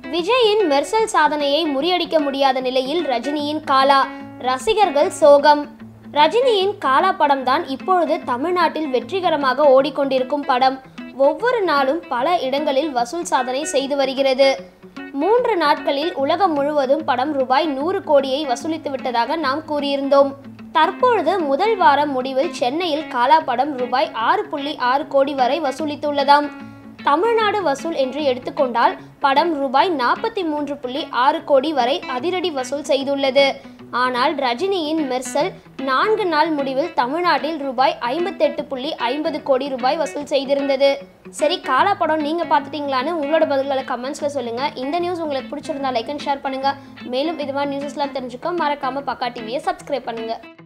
விஜயின் மெர்சல் சாதனையை முறியடிக்க முடியாத நிலையில் ரஜினியின் காலா ரசிகர்கள் சோகம் ரஜினியின் காலா படம் தான் இப்பொழுது தமிழ்நாட்டில் வெற்றிகரமாக ஓடிக்கொண்டிருக்கும் படம் ஒவ்வொரு நாளும் பல இடங்களில் வசூல் சாதனை செய்து வருகிறது மூன்று நாட்களில் உலகம் முழுவதும் படம் ரூபாய் நூறு கோடியை வசூலித்து விட்டதாக நாம் கூறியிருந்தோம் தற்பொழுது முதல் வார முடிவில் சென்னையில் காலா படம் ரூபாய் ஆறு புள்ளி ஆறு கோடி வரை வசூலித்துள்ளதாம் தமிழ்நாடு வசூல் என்று எடுத்துக்கொண்டால் படம் ரூபாய் நாற்பத்தி மூன்று புள்ளி ஆறு கோடி வரை அதிரடி வசூல் செய்துள்ளது ஆனால் ரஜினியின் மெர்சல் நான்கு நாள் முடிவில் தமிழ்நாட்டில் ரூபாய் ஐம்பத்தெட்டு புள்ளி ஐம்பது கோடி ரூபாய் வசூல் செய்திருந்தது சரி காலா படம் நீங்க பார்த்துட்டீங்களான்னு உங்களோட பதில்களை கமெண்ட்ஸ்ல சொல்லுங்க இந்த நியூஸ் உங்களுக்கு பிடிச்சிருந்தா லைக் அண்ட் ஷேர் பண்ணுங்க மேலும் இது மாதிரி நியூஸஸ்லாம் தெரிஞ்சுக்க மறக்காம பக்கா டிவியை சப்ஸ்கிரைப் பண்ணுங்க